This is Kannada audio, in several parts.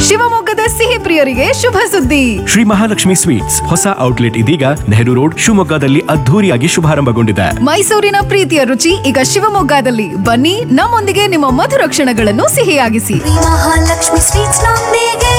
ಶಿವಮೊಗ್ಗದ ಸಿಹಿ ಪ್ರಿಯರಿಗೆ ಶುಭ ಸುದ್ದಿ ಶ್ರೀ ಮಹಾಲಕ್ಷ್ಮಿ ಸ್ವೀಟ್ಸ್ ಹೊಸ ಔಟ್ಲೆಟ್ ಇದೀಗ ನೆಹರು ರೋಡ್ ಶಿವಮೊಗ್ಗದಲ್ಲಿ ಅದ್ಧೂರಿಯಾಗಿ ಶುಭಾರಂಭಗೊಂಡಿದೆ ಮೈಸೂರಿನ ಪ್ರೀತಿಯ ರುಚಿ ಈಗ ಶಿವಮೊಗ್ಗದಲ್ಲಿ ಬನ್ನಿ ನಮ್ಮೊಂದಿಗೆ ನಿಮ್ಮ ಮಧುರ ಕ್ಷಣಗಳನ್ನು ಸಿಹಿಯಾಗಿಸಿ ಮಹಾಲಕ್ಷ್ಮಿ ಸ್ವೀಟ್ಸ್ ನೊಂದಿಗೆ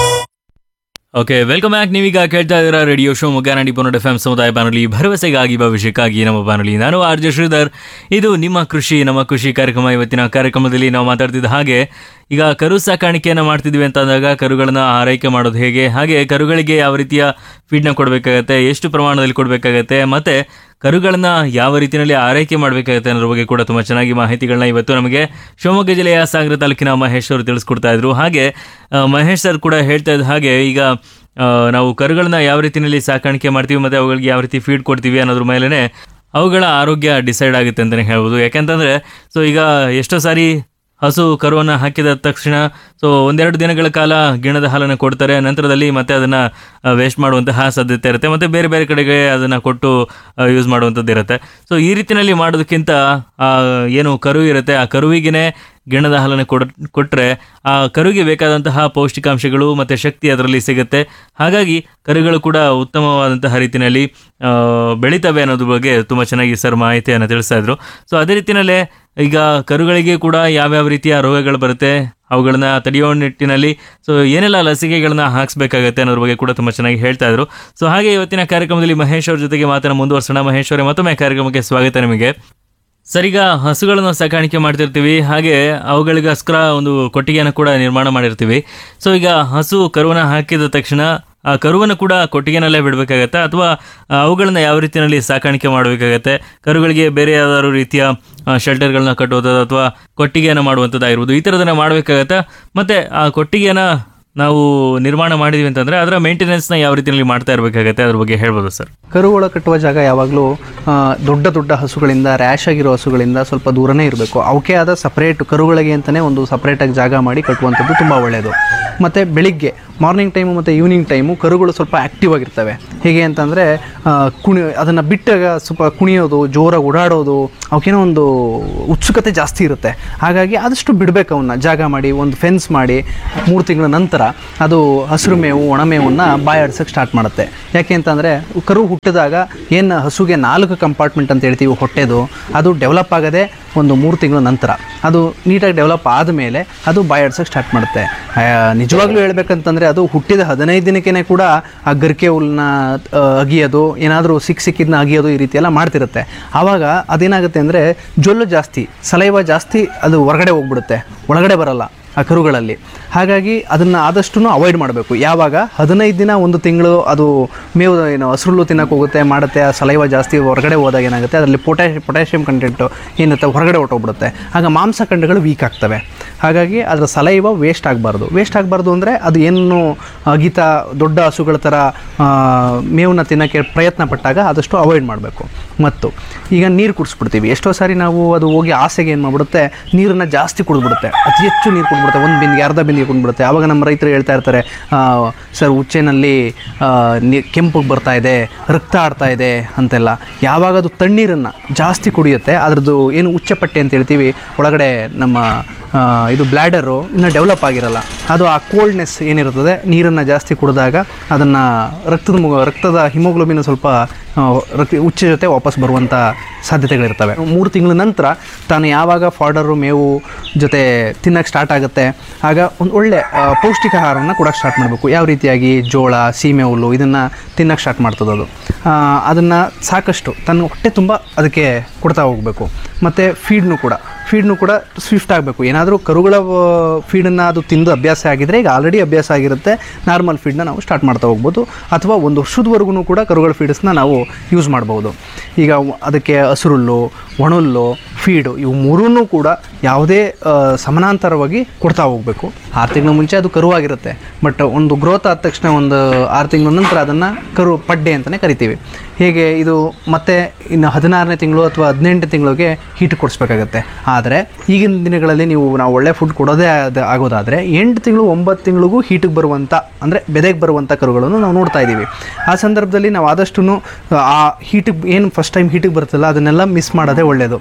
ಓಕೆ ವೆಲ್ಕಮ್ ಬ್ಯಾಕ್ ನೀವೀಗ ಕೇಳ್ತಾ ಇದ್ದೀರಾ ರೇಡಿಯೋ ಶೋ ಮುಗ್ಗಾನಡಿ ಪೊನ್ನಡ ಎಫ್ ಎಂ ಸಮುದಾಯ ಬಾನುಲಿ ಭರವಸೆಗಾಗಿ ಭವಿಷ್ಯಕ್ಕಾಗಿ ನಮ್ಮ ಬಾನುಲಿ ನಾನು ಆರ್ ಜೆ ಶ್ರೀಧರ್ ಇದು ನಿಮ್ಮ ಕೃಷಿ ನಮ್ಮ ಕೃಷಿ ಕಾರ್ಯಕ್ರಮ ಇವತ್ತಿನ ಕಾರ್ಯಕ್ರಮದಲ್ಲಿ ನಾವು ಮಾತಾಡ್ತಿದ್ದ ಹಾಗೆ ಈಗ ಕರು ಸಾಕಾಣಿಕೆಯನ್ನು ಮಾಡ್ತಿದ್ವಿ ಅಂತ ಅಂದಾಗ ಕರುಗಳನ್ನ ಆರೈಕೆ ಮಾಡೋದು ಹೇಗೆ ಹಾಗೆ ಕರುಗಳಿಗೆ ಯಾವ ರೀತಿಯ ಫೀಡ್ನ ಕೊಡಬೇಕಾಗತ್ತೆ ಎಷ್ಟು ಪ್ರಮಾಣದಲ್ಲಿ ಕೊಡಬೇಕಾಗತ್ತೆ ಮತ್ತೆ ಕರುಗಳನ್ನ ಯಾವ ರೀತಿಯಲ್ಲಿ ಆರೈಕೆ ಮಾಡಬೇಕಾಗುತ್ತೆ ಅನ್ನೋದ್ರ ಬಗ್ಗೆ ಕೂಡ ತುಂಬ ಚೆನ್ನಾಗಿ ಮಾಹಿತಿಗಳನ್ನ ಇವತ್ತು ನಮಗೆ ಶಿವಮೊಗ್ಗ ಜಿಲ್ಲೆಯ ಸಾಗರ ತಾಲೂಕಿನ ಮಹೇಶ್ ಅವರು ತಿಳಿಸ್ಕೊಡ್ತಾ ಇದ್ರು ಹಾಗೆ ಆ, ಮಹೇಶ್ ಸರ್ ಕೂಡ ಹೇಳ್ತಾ ಇದ್ದ ಹಾಗೆ ಈಗ ಆ, ನಾವು ಕರುಗಳನ್ನ ಯಾವ ರೀತಿಯಲ್ಲಿ ಸಾಕಾಣಿಕೆ ಮಾಡ್ತೀವಿ ಮತ್ತು ಅವುಗಳಿಗೆ ಯಾವ ರೀತಿ ಫೀಡ್ ಕೊಡ್ತೀವಿ ಅನ್ನೋದ್ರ ಮೇಲೇ ಅವುಗಳ ಆರೋಗ್ಯ ಡಿಸೈಡ್ ಆಗುತ್ತೆ ಅಂತಲೇ ಹೇಳ್ಬೋದು ಯಾಕೆಂತಂದರೆ ಸೊ ಈಗ ಎಷ್ಟೋ ಸಾರಿ ಹಸು ಕರುವನ್ನು ಹಾಕಿದ ತಕ್ಷಣ ಸೊ ಒಂದೆರಡು ದಿನಗಳ ಕಾಲ ಗಿಣದ ಹಾಲನ್ನು ಕೊಡ್ತಾರೆ ನಂತರದಲ್ಲಿ ಮತ್ತೆ ಅದನ್ನು ವೇಸ್ಟ್ ಮಾಡುವಂತಹ ಸಾಧ್ಯತೆ ಇರುತ್ತೆ ಮತ್ತು ಬೇರೆ ಬೇರೆ ಕಡೆಗೆ ಅದನ್ನು ಕೊಟ್ಟು ಯೂಸ್ ಮಾಡುವಂಥದ್ದು ಇರುತ್ತೆ ಸೊ ಈ ರೀತಿಯಲ್ಲಿ ಮಾಡೋದಕ್ಕಿಂತ ಆ, ಏನು ಕರು ಇರುತ್ತೆ ಆ ಕರುವಿಗೆ ಗಿಣದ ಹಾಲನ್ನು ಕೊಡ ಕೊಟ್ಟರೆ ಆ ಕರುವಿಗೆ ಬೇಕಾದಂತಹ ಪೌಷ್ಟಿಕಾಂಶಗಳು ಮತ್ತು ಶಕ್ತಿ ಅದರಲ್ಲಿ ಸಿಗುತ್ತೆ ಹಾಗಾಗಿ ಕರುಗಳು ಕೂಡ ಉತ್ತಮವಾದಂತಹ ರೀತಿಯಲ್ಲಿ ಆ, ಬೆಳಿತವೆ ಅನ್ನೋದ್ರ ಬಗ್ಗೆ ತುಂಬ ಚೆನ್ನಾಗಿ ಸರ್ ಮಾಹಿತಿಯನ್ನು ತಿಳಿಸ್ತಾ ಇದ್ರು ಸೊ ಅದೇ ರೀತಿಯಲ್ಲೇ ಈಗ ಕರುಗಳಿಗೆ ಕೂಡ ಯಾವ್ಯಾವ ರೀತಿಯ ರೋಗಗಳು ಬರುತ್ತೆ ಅವುಗಳನ್ನ ತಡೆಯೋ ನಿಟ್ಟಿನಲ್ಲಿ ಸೊ ಏನೆಲ್ಲ ಲಸಿಕೆಗಳನ್ನ ಹಾಕ್ಸ್ಬೇಕಾಗತ್ತೆ ಅನ್ನೋದ್ರ ಬಗ್ಗೆ ಕೂಡ ತುಂಬ ಚೆನ್ನಾಗಿ ಹೇಳ್ತಾ ಇದ್ರು ಸೊ ಹಾಗೆ ಇವತ್ತಿನ ಕಾರ್ಯಕ್ರಮದಲ್ಲಿ ಮಹೇಶ್ ಅವ್ರ ಜೊತೆಗೆ ಮಾತನ್ನ ಮುಂದುವರ್ಸೋಣ ಮಹೇಶ್ ಅವರೇ ಮತ್ತೊಮ್ಮೆ ಕಾರ್ಯಕ್ರಮಕ್ಕೆ ಸ್ವಾಗತ ನಿಮಗೆ ಸರ್ ಈಗ ಹಸುಗಳನ್ನು ಸಾಕಾಣಿಕೆ ಮಾಡ್ತಿರ್ತೀವಿ ಹಾಗೆ ಅವುಗಳಿಗೋಸ್ಕರ ಒಂದು ಕೊಟ್ಟಿಗೆಯನ್ನು ಕೂಡ ನಿರ್ಮಾಣ ಮಾಡಿರ್ತೀವಿ ಸೊ ಈಗ ಹಸು ಕರುವನ್ನ ಹಾಕಿದ ತಕ್ಷಣ ಆ ಕರುವನ್ನು ಕೂಡ ಕೊಟ್ಟಿಗೆನಲ್ಲೇ ಬಿಡಬೇಕಾಗತ್ತೆ ಅಥವಾ ಆ, ಅವುಗಳನ್ನ ಯಾವ ರೀತಿಯಲ್ಲಿ ಸಾಕಾಣಿಕೆ ಮಾಡಬೇಕಾಗತ್ತೆ ಕರುಗಳಿಗೆ ಬೇರೆ ಯಾವ್ದಾದ್ರು ರೀತಿಯ ಶೆಲ್ಟರ್ಗಳನ್ನ ಕಟ್ಟುವುದು ಅಥವಾ ಕೊಟ್ಟಿಗೆಯನ್ನು ಮಾಡುವಂಥದ್ದಾಗಿರ್ಬೋದು ಈ ಥರದನ್ನ ಮಾಡಬೇಕಾಗತ್ತೆ ಮತ್ತು ಆ ಕೊಟ್ಟಿಗೆನ ನಾವು ನಿರ್ಮಾಣ ಮಾಡಿದ್ವಿ ಅಂತಂದರೆ ಅದರ ಮೇಂಟೆನೆನ್ಸ್ನ ಯಾವ ರೀತಿಯಲ್ಲಿ ಮಾಡ್ತಾ ಇರಬೇಕಾಗತ್ತೆ ಅದ್ರ ಬಗ್ಗೆ ಹೇಳ್ಬೋದು ಸರ್ ಕರುಗಳ ಕಟ್ಟುವ ಜಾಗ ಯಾವಾಗಲೂ ಆ, ದೊಡ್ಡ ದೊಡ್ಡ ಹಸುಗಳಿಂದ ರ್ಯಾಶ್ ಆಗಿರೋ ಹಸುಗಳಿಂದ ಸ್ವಲ್ಪ ದೂರನೇ ಇರಬೇಕು ಅವಕ್ಕೆ ಆದ ಸಪ್ರೇಟ್ ಕರುಗಳಿಗೆ ಅಂತಲೇ ಒಂದು ಸಪ್ರೇಟಾಗಿ ಜಾಗ ಮಾಡಿ ಕಟ್ಟುವಂಥದ್ದು ತುಂಬ ಒಳ್ಳೆಯದು ಮತ್ತು ಬೆಳಿಗ್ಗೆ ಮಾರ್ನಿಂಗ್ ಟೈಮು ಮತ್ತು ಈವ್ನಿಂಗ್ ಟೈಮು ಕರುಗಳು ಸ್ವಲ್ಪ ಆ್ಯಕ್ಟಿವ್ ಆಗಿರ್ತವೆ ಹೇಗೆ ಅಂತಂದರೆ ಕುಣಿ ಅದನ್ನು ಬಿಟ್ಟಾಗ ಸ್ವಲ್ಪ ಕುಣಿಯೋದು ಜೋರಾಗಿ ಓಡಾಡೋದು ಅವಕ್ಕೇನೋ ಒಂದು ಉತ್ಸುಕತೆ ಜಾಸ್ತಿ ಇರುತ್ತೆ ಹಾಗಾಗಿ ಆದಷ್ಟು ಬಿಡಬೇಕು ಅವನ್ನ ಜಾಗ ಮಾಡಿ ಒಂದು ಫೆನ್ಸ್ ಮಾಡಿ ಮೂರು ತಿಂಗಳ ನಂತರ ಅದು ಹಸಿರು ಮೇವು ಒಣಮೇವನ್ನು ಬಾಯಾಡ್ಸೋಕ್ಕೆ ಸ್ಟಾರ್ಟ್ ಮಾಡುತ್ತೆ ಯಾಕೆ ಅಂತಂದರೆ ಕರು ಹುಟ್ಟಿದಾಗ ಏನು ಹಸುಗೆ ನಾಲ್ಕು ಕಂಪಾರ್ಟ್ಮೆಂಟ್ ಅಂತ ಹೇಳ್ತೀವಿ ಹೊಟ್ಟೆದು ಅದು ಡೆವಲಪ್ ಆಗದೆ ಒಂದು ಮೂರು ತಿಂಗಳ ನಂತರ ಅದು ನೀಟಾಗಿ ಡೆವಲಪ್ ಆದಮೇಲೆ ಅದು ಬಾಯಾಡ್ಸೋಕ್ಕೆ ಸ್ಟಾರ್ಟ್ ಮಾಡುತ್ತೆ ಆ, ನಿಜವಾಗ್ಲೂ ಹೇಳ್ಬೇಕಂತಂದರೆ ಅದು ಹುಟ್ಟಿದ ಹದಿನೈದು ದಿನಕ್ಕೇ ಕೂಡ ಆ ಗರಿಕೆ ಹುಲ್ಲನ್ನ ಆ, ಅಗಿಯೋದು ಏನಾದರೂ ಸಿಕ್ ಸಿಕ್ಕಿದ್ನ ಅಗಿಯೋದು ಈ ರೀತಿ ಎಲ್ಲ ಮಾಡ್ತಿರುತ್ತೆ ಆವಾಗ ಅದೇನಾಗುತ್ತೆ ಅಂದರೆ ಜೊಲ್ಲು ಜಾಸ್ತಿ ಸಲೈವ ಜಾಸ್ತಿ ಅದು ಹೊರಗಡೆ ಹೋಗ್ಬಿಡುತ್ತೆ ಒಳಗಡೆ ಬರಲ್ಲ ಆ ಕರುಗಳಲ್ಲಿ ಹಾಗಾಗಿ ಅದನ್ನು ಆದಷ್ಟು ಅವಾಯ್ಡ್ ಮಾಡಬೇಕು ಯಾವಾಗ ಹದಿನೈದು ದಿನ ಒಂದು ತಿಂಗಳು ಅದು ಮೇವು ಏನು ಹಸಿರುಳ್ಳು ತಿನ್ನಕ್ಕೆ ಹೋಗುತ್ತೆ ಮಾಡುತ್ತೆ ಆ ಸಲೈವ ಜಾಸ್ತಿ ಹೊರಗಡೆ ಹೋದಾಗ ಏನಾಗುತ್ತೆ ಅದರಲ್ಲಿ ಪೊಟ್ಯಾಶ್ ಪೊಟ್ಯಾಷಿಯಂ ಕಂಟೆಂಟು ಏನಿರುತ್ತೆ ಹೊರಗಡೆ ಹೊಟ್ಟೋಗ್ಬಿಡುತ್ತೆ ಆಗ ಮಾಂಸಖಂಡಗಳು ವೀಕ್ ಆಗ್ತವೆ ಹಾಗಾಗಿ ಅದರ ಸಲೈವ ವೇಸ್ಟ್ ಆಗಬಾರ್ದು ವೇಸ್ಟ್ ಆಗಬಾರ್ದು ಅಂದರೆ ಅದು ಏನು ಅಗಿತ ದೊಡ್ಡ ಹಸುಗಳ ಥರ ಆ, ಮೇವನ್ನ ತಿನ್ನೋಕ್ಕೆ ಪ್ರಯತ್ನ ಪಟ್ಟಾಗ ಆದಷ್ಟು ಅವಾಯ್ಡ್ ಮಾಡಬೇಕು ಮತ್ತು ಈಗ ನೀರು ಕುಡಿಸ್ಬಿಡ್ತೀವಿ ಎಷ್ಟೋ ಸಾರಿ ನಾವು ಅದು ಹೋಗಿ ಆಸೆಗೆ ಏನು ಮಾಡಿಬಿಡುತ್ತೆ ನೀರನ್ನು ಜಾಸ್ತಿ ಕುಡಿದ್ಬಿಡುತ್ತೆ ಅತಿ ಹೆಚ್ಚು ನೀರು ಕುಡಿದ್ಬಿಡುತ್ತೆ ಒಂದು ಬಿಂದಿಗೆ ಅರ್ಧ ಬಿಂದಿಗೆ ಕುಡಿದ್ಬಿಡುತ್ತೆ ಆವಾಗ ನಮ್ಮ ರೈತರು ಹೇಳ್ತಾ ಇರ್ತಾರೆ ಆ, ಸರ್ ಉಚ್ಚೆನಲ್ಲಿ ಆ, ನೀ ಕೆಂಪಗೆ ಬರ್ತಾ ಇದೆ ರಕ್ತ ಆಡ್ತಾ ಇದೆ ಅಂತೆಲ್ಲ ಯಾವಾಗ ಅದು ತಣ್ಣೀರನ್ನು ಜಾಸ್ತಿ ಕುಡಿಯುತ್ತೆ ಅದ್ರದ್ದು ಏನು ಉಚ್ಚಪಟ್ಟೆ ಅಂತ ಹೇಳ್ತೀವಿ ಒಳಗಡೆ ನಮ್ಮ ಆ, ಇದು ಬ್ಲ್ಯಾಡರು ಇನ್ನೂ ಡೆವಲಪ್ ಆಗಿರಲ್ಲ ಅದು ಆ ಕೋಲ್ಡ್ನೆಸ್ ಏನಿರ್ತದೆ ನೀರನ್ನು ಜಾಸ್ತಿ ಕುಡಿದಾಗ ಅದನ್ನು ರಕ್ತದ ಮುಗ ರಕ್ತದ ಹಿಮೋಗ್ಲೋಬಿನ್ ಸ್ವಲ್ಪ ಆ, ರಕ್ತ ಉಚ್ಚ ಜೊತೆ ವಾಪಸ್ ಬರುವಂಥ ಸಾಧ್ಯತೆಗಳಿರ್ತವೆ ಮೂರು ತಿಂಗಳ ನಂತರ ತಾನು ಯಾವಾಗ ಫಾರ್ಡರು ಮೇವು ಜೊತೆ ತಿನ್ನಕ್ಕೆ ಸ್ಟಾರ್ಟ್ ಆಗುತ್ತೆ ಆಗ ಒಂದು ಒಳ್ಳೆ ಆ, ಪೌಷ್ಟಿಕ ಆಹಾರವನ್ನು ಕೊಡೋಕ್ಕೆ ಸ್ಟಾರ್ಟ್ ಮಾಡಬೇಕು ಯಾವ ರೀತಿಯಾಗಿ ಜೋಳ ಸೀಮೆ ಹುಲ್ಲು ಇದನ್ನು ತಿನ್ನಕ್ಕೆ ಸ್ಟಾರ್ಟ್ ಮಾಡ್ತದೆ ಅದು ಅದನ್ನು ಸಾಕಷ್ಟು ತನ್ನ ಹೊಟ್ಟೆ ತುಂಬ ಅದಕ್ಕೆ ಕೊಡ್ತಾ ಹೋಗಬೇಕು ಮತ್ತು ಫೀಡ್ನು ಕೂಡ ಫೀಡ್ನು ಕೂಡ ಸ್ವಿಫ್ಟ್ ಆಗಬೇಕು ಏನಾದರೂ ಕರುಗಳ ಫೀಡನ್ನು ಅದು ತಿಂದು ಅಭ್ಯಾಸ ಆಗಿದ್ರೆ ಈಗ ಆಲ್ರೆಡಿ ಅಭ್ಯಾಸ ಆಗಿರುತ್ತೆ ನಾರ್ಮಲ್ ಫೀಡ್ನ ನಾವು ಸ್ಟಾರ್ಟ್ ಮಾಡ್ತಾ ಹೋಗ್ಬೋದು ಅಥವಾ ಒಂದು ವರ್ಷದವರೆಗೂ ಕೂಡ ಕರುಗಳ ಫೀಡ್ಸ್ನ ನಾವು ಯೂಸ್ ಮಾಡ್ಬೋದು ಈಗ ಅವ್- ಅದಕ್ಕೆ ಹಸುರುಲ್ಲು ಒಣಹುಲ್ಲು ಫೀಡು ಇವು ಮೂರೂ ಕೂಡ ಯಾವುದೇ ಆ, ಸಮಾನಾಂತರವಾಗಿ ಕೊಡ್ತಾ ಹೋಗಬೇಕು ಆರು ತಿಂಗಳ ಮುಂಚೆ ಅದು ಕರುವಾಗಿರುತ್ತೆ ಬಟ್ ಒಂದು ಗ್ರೋತ್ ಆದ ತಕ್ಷಣ ಒಂದು ಆರು ತಿಂಗಳ ನಂತರ ಅದನ್ನು ಕರು ಪಡ್ಡೆ ಅಂತಲೇ ಕರಿತೀವಿ ಹೇಗೆ ಇದು ಮತ್ತೆ ಇನ್ನು ಹದಿನಾರನೇ ತಿಂಗಳು ಅಥವಾ ಹದಿನೆಂಟು ತಿಂಗಳಿಗೆ ಹೀಟ್ ಕೊಡಿಸ್ಬೇಕಾಗತ್ತೆ ಆದರೆ ಈಗಿನ ದಿನಗಳಲ್ಲಿ ನೀವು ನಾವು ಒಳ್ಳೆ ಫುಡ್ ಕೊಡೋದೇ ಆದ ಆಗೋದಾದರೆ ಎಂಟು ತಿಂಗಳು ಒಂಬತ್ತು ತಿಂಗಳಿಗೂ ಹೀಟಿಗೆ ಬರುವಂಥ ಅಂದರೆ ಬೆದೆಗೆ ಬರುವಂಥ ಕರುಗಳನ್ನು ನಾವು ನೋಡ್ತಾ ಇದ್ದೀವಿ ಆ ಸಂದರ್ಭದಲ್ಲಿ ನಾವು ಆದಷ್ಟು ಆ ಹೀಟಿಗೆ ಏನು ಫಸ್ಟ್ ಟೈಮ್ ಹೀಟಿಗೆ ಬರುತ್ತಲ್ಲ ಅದನ್ನೆಲ್ಲ ಮಿಸ್ ಮಾಡೋದೇ ಒಳ್ಳೆಯದು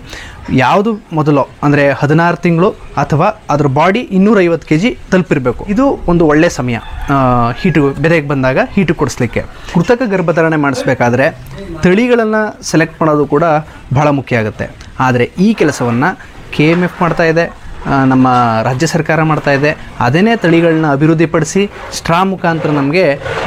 ಯಾವುದು ಮೊದಲು ಅಂದರೆ ಹದಿನಾರು ತಿಂಗಳು ಅಥವಾ ಅದ್ರ ಬಾಡಿ ಇನ್ನೂರೈವತ್ತು ಕೆ ಜಿ ತಲುಪಿರಬೇಕು ಇದು ಒಂದು ಒಳ್ಳೆ ಸಮಯ ಆ, ಹೀಟು ಬೆದೆಗೆ ಬಂದಾಗ ಹೀಟು ಕೊಡಿಸ್ಲಿಕ್ಕೆ ಕೃತಕ ಗರ್ಭಧಾರಣೆ ಮಾಡಿಸ್ಬೇಕಾದ್ರೆ ತಳಿಗಳನ್ನು ಸೆಲೆಕ್ಟ್ ಮಾಡೋದು ಕೂಡ ಬಹಳ ಮುಖ್ಯ ಆಗುತ್ತೆ ಆದರೆ ಈ ಕೆಲಸವನ್ನು ಕೆ ಎಮ್ ಎಫ್ ಮಾಡ್ತಾ ಇದೆ ಆ, ನಮ್ಮ ರಾಜ್ಯ ಸರ್ಕಾರ ಮಾಡ್ತಾ ಇದೆ ಅದೇನೇ ತಳಿಗಳನ್ನ ಅಭಿವೃದ್ಧಿಪಡಿಸಿ ಸ್ಟ್ರಾ ಮುಖಾಂತರ ನಮಗೆ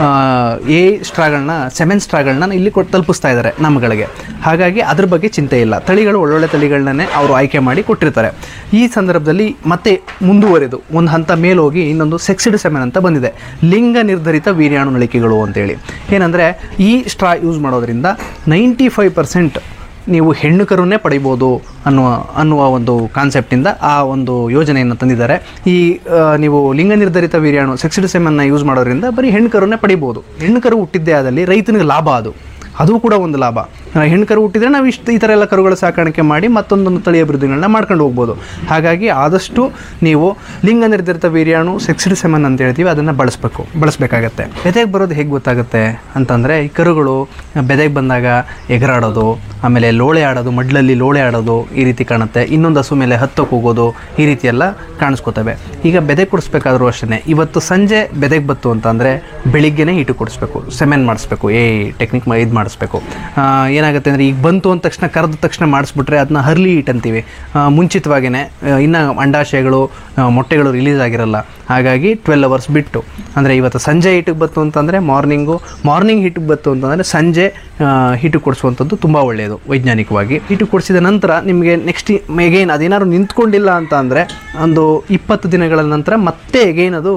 ಎ ಸ್ಟ್ರಾಗಳನ್ನ ಸೆವೆನ್ ಸ್ಟ್ರಾಗಳನ್ನ ಇಲ್ಲಿ ಕೊಟ್ಟು ತಲುಪಿಸ್ತಾ ಇದ್ದಾರೆ ನಮ್ಮಗಳಿಗೆ ಹಾಗಾಗಿ ಅದ್ರ ಬಗ್ಗೆ ಚಿಂತೆ ಇಲ್ಲ ತಳಿಗಳು ಒಳ್ಳೊಳ್ಳೆ ತಳಿಗಳನ್ನೇ ಅವರು ಆಯ್ಕೆ ಮಾಡಿ ಕೊಟ್ಟಿರ್ತಾರೆ ಈ ಸಂದರ್ಭದಲ್ಲಿ ಮತ್ತೆ ಮುಂದುವರೆದು ಒಂದು ಹಂತ ಮೇಲೋಗಿ ಇನ್ನೊಂದು ಸೆಕ್ಸಿಡ್ ಸೆಮೆನ್ ಅಂತ ಬಂದಿದೆ ಲಿಂಗ ನಿರ್ಧರಿತ ವೀರ್ಯಾಣು ನಳಿಕೆಗಳು ಅಂತೇಳಿ ಏನಂದರೆ ಈ ಸ್ಟ್ರಾ ಯೂಸ್ ಮಾಡೋದ್ರಿಂದ ನೈಂಟಿ ಫೈವ್ ಪರ್ಸೆಂಟ್ ನೀವು ಹೆಣ್ಣು ಕರುನೇ ಪಡಿಬೋದು ಅನ್ನುವ ಅನ್ನುವ ಒಂದು ಕಾನ್ಸೆಪ್ಟಿಂದ ಆ ಒಂದು ಯೋಜನೆಯನ್ನು ತಂದಿದ್ದಾರೆ ಈ ಆ, ನೀವು ಲಿಂಗ ನಿರ್ಧರಿತ ವೀರ್ಯಾಣು ಸೆಕ್ಸಿಡ್ ಸೆಮನ್ನ ಯೂಸ್ ಮಾಡೋದ್ರಿಂದ ಬರೀ ಹೆಣ್ಣು ಕರುನೇ ಪಡಿಬೋದು ಹೆಣ್ಣು ಕರು ಹುಟ್ಟಿದ್ದೇ ಆದಲ್ಲಿ ರೈತನಿಗೆ ಲಾಭ ಅದು ಅದು ಕೂಡ ಒಂದು ಲಾಭ ಆ, ಹೆಣ್ಣು ಕರು ಹುಟ್ಟಿದ್ರೆ ನಾವು ಇಷ್ಟು ಈ ಥರ ಎಲ್ಲ ಕರುಗಳ ಸಾಕಾಣಿಕೆ ಮಾಡಿ ಮತ್ತೊಂದೊಂದು ತಳಿ ಅಭಿವೃದ್ಧಿಗಳನ್ನ ಮಾಡ್ಕೊಂಡು ಹೋಗ್ಬೋದು ಹಾಗಾಗಿ ಆದಷ್ಟು ನೀವು ಲಿಂಗ ನಿರ್ಧರಿತ ವೀರ್ಯಾಣು ಸೆಕ್ಸಿಡ್ ಸೆಮನ್ ಅಂತ ಹೇಳ್ತೀವಿ ಅದನ್ನು ಬಳಸಬೇಕು ಬಳಸಬೇಕಾಗತ್ತೆ ಬೆದೆಗೆ ಬರೋದು ಹೇಗೆ ಗೊತ್ತಾಗುತ್ತೆ ಅಂತಂದರೆ ಈ ಕರುಗಳು ಬೆದೆಗೆ ಬಂದಾಗ ಎಗರಾಡೋದು ಆಮೇಲೆ ಲೋಳೆ ಆಡೋದು ಮಡ್ಲಲ್ಲಿ ಲೋಳೆ ಆಡೋದು ಈ ರೀತಿ ಕಾಣುತ್ತೆ ಇನ್ನೊಂದು ಹಸು ಮೇಲೆ ಹತ್ತಕ್ಕೆ ಹೋಗೋದು ಈ ರೀತಿ ಎಲ್ಲ ಕಾಣಿಸ್ಕೋತವೆ ಈಗ ಬೆದೆ ಕೊಡಿಸ್ಬೇಕಾದ್ರೂ ಅಷ್ಟೇ ಇವತ್ತು ಸಂಜೆ ಬೆದೆಗೆ ಬತ್ತು ಅಂತಂದರೆ ಬೆಳಿಗ್ಗೆನೇ ಹಿಟ್ಟು ಕೊಡಿಸ್ಬೇಕು ಸೆಮೆನ್ ಮಾಡಿಸ್ಬೇಕು ಏ ಟೆಕ್ನಿಕ್ ಇದು ಮಾಡಿಸ್ಬೇಕು ಏನಾಗುತ್ತೆ ಅಂದರೆ ಈಗ ಬಂತು ಅಂದ ತಕ್ಷಣ ಕರೆದ ತಕ್ಷಣ ಮಾಡಿಸ್ಬಿಟ್ರೆ ಅದನ್ನ ಹರ್ಲಿ ಹಿಟ್ ಅಂತೀವಿ ಮುಂಚಿತವಾಗಿಯೇ ಇನ್ನು ಅಂಡಾಶಯಗಳು ಆ, ಮೊಟ್ಟೆಗಳು ರಿಲೀಸ್ ಆಗಿರಲ್ಲ ಹಾಗಾಗಿ ಟ್ವೆಲ್ ಅವರ್ಸ್ ಬಿಟ್ಟು ಅಂದರೆ ಇವತ್ತು ಸಂಜೆ ಹಿಟ್ಟಿಗೆ ಬತ್ತು ಅಂತಂದರೆ ಮಾರ್ನಿಂಗು ಮಾರ್ನಿಂಗ್ ಹಿಟ್ಟಿಗೆ ಬತ್ತು ಅಂತಂದರೆ ಸಂಜೆ ಹಿಟ್ಟು ಕೊಡಿಸುವಂಥದ್ದು ತುಂಬ ಒಳ್ಳೆಯದು ವೈಜ್ಞಾನಿಕವಾಗಿ ಹಿಟ್ಟು ಕೊಡಿಸಿದ ನಂತರ ನಿಮಗೆ ನೆಕ್ಸ್ಟ್ ಎಗೈನ್ ಅದೇನಾದ್ರು ನಿಂತ್ಕೊಂಡಿಲ್ಲ ಅಂತ ಅಂದರೆ ಒಂದು ಇಪ್ಪತ್ತು ದಿನಗಳ ನಂತರ ಮತ್ತೆ ಎಗೈನ್ ಅದು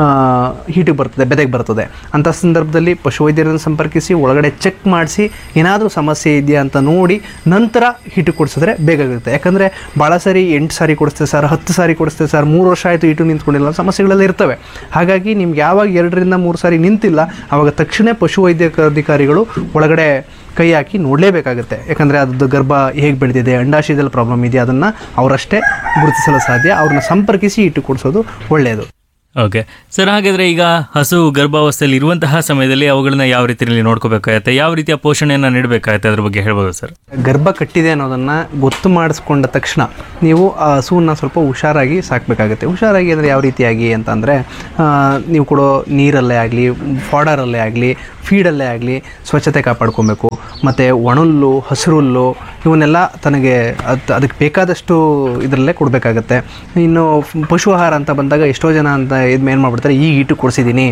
ಹೀಟಿಗೆ ಬರ್ತದೆ ಬೆದೆಗೆ ಬರ್ತದೆ ಅಂಥ ಸಂದರ್ಭದಲ್ಲಿ ಪಶುವೈದ್ಯರನ್ನು ಸಂಪರ್ಕಿಸಿ ಒಳಗಡೆ ಚೆಕ್ ಮಾಡಿಸಿ ಏನಾದರೂ ಸಮಸ್ಯೆ ಇದೆಯಾ ಅಂತ ನೋಡಿ ನಂತರ ಹಿಟ್ಟು ಕೊಡಿಸಿದ್ರೆ ಬೇಗ ಆಗುತ್ತೆ ಯಾಕಂದರೆ ಭಾಳ ಸಾರಿ ಎಂಟು ಸಾರಿ ಕೊಡಿಸ್ತೇವೆ ಸರ್ ಹತ್ತು ಸಾರಿ ಕೊಡಿಸ್ತೇವೆ ಸರ್ ಮೂರು ವರ್ಷ ಆಯಿತು ಹಿಟ್ಟು ನಿಂತ್ಕೊಂಡಿಲ್ಲ ಸಮಸ್ಯೆಗಳೆಲ್ಲ ಇರ್ತವೆ ಹಾಗಾಗಿ ನಿಮ್ಗೆ ಯಾವಾಗ ಎರಡರಿಂದ ಮೂರು ಸಾರಿ ನಿಂತಿಲ್ಲ ಆವಾಗ ತಕ್ಷಣ ಪಶುವೈದ್ಯ ಅಧಿಕಾರಿಗಳು ಒಳಗಡೆ ಕೈ ಹಾಕಿ ನೋಡಲೇಬೇಕಾಗುತ್ತೆ ಯಾಕಂದರೆ ಅದು ಗರ್ಭ ಹೇಗೆ ಬೆಳೆದಿದೆ ಅಂಡಾಶಯದಲ್ಲಿ ಪ್ರಾಬ್ಲಮ್ ಇದೆಯಾ ಅದನ್ನು ಅವರಷ್ಟೇ ಗುರುತಿಸಲು ಸಾಧ್ಯ ಅವ್ರನ್ನ ಸಂಪರ್ಕಿಸಿ ಇಟ್ಟು ಕೊಡಿಸೋದು ಒಳ್ಳೆಯದು ಓಕೆ ಸರ್ ಹಾಗಾದ್ರೆ ಈಗ ಹಸು ಗರ್ಭಾವಸ್ಥೆಯಲ್ಲಿ ಇರುವಂತಹ ಸಮಯದಲ್ಲಿ ಅವುಗಳನ್ನ ಯಾವ ರೀತಿಯಲ್ಲಿ ನೋಡ್ಕೋಬೇಕಾಗತ್ತೆ ಯಾವ ರೀತಿಯ ಪೋಷಣೆಯನ್ನ ನೀಡಬೇಕಾಗತ್ತೆ ಅದ್ರ ಬಗ್ಗೆ ಹೇಳ್ಬೋದು ಸರ್ ಗರ್ಭ ಕಟ್ಟಿದೆ ಅನ್ನೋದನ್ನು ಗೊತ್ತು ಮಾಡಿಸ್ಕೊಂಡ ತಕ್ಷಣ ನೀವು ಆ ಹಸುವನ್ನ ಸ್ವಲ್ಪ ಹುಷಾರಾಗಿ ಸಾಕಬೇಕಾಗುತ್ತೆ ಹುಷಾರಾಗಿ ಅಂದರೆ ಯಾವ ರೀತಿಯಾಗಿ ಅಂತಂದರೆ ನೀವು ಕೊಡೋ ನೀರಲ್ಲೇ ಆಗಲಿ ಫಾಡರಲ್ಲೇ ಆಗಲಿ ಫೀಡಲ್ಲೇ ಆಗಲಿ ಸ್ವಚ್ಛತೆ ಕಾಪಾಡ್ಕೊಬೇಕು ಮತ್ತು ಒಣಹುಲ್ಲು ಹಸಿರುಲ್ಲು ಇವನ್ನೆಲ್ಲ ತನಗೆ ಅದು ಅದಕ್ಕೆ ಬೇಕಾದಷ್ಟು ಇದರಲ್ಲೇ ಕೊಡಬೇಕಾಗತ್ತೆ ಇನ್ನು ಪಶು ಆಹಾರ ಅಂತ ಬಂದಾಗ ಎಷ್ಟೋ ಜನ ಅಂತ ಇದು ಏನು ಮಾಡ್ಬಿಡ್ತಾರೆ ಈಗ ಈಟು ಕೊಡಿಸಿದ್ದೀನಿ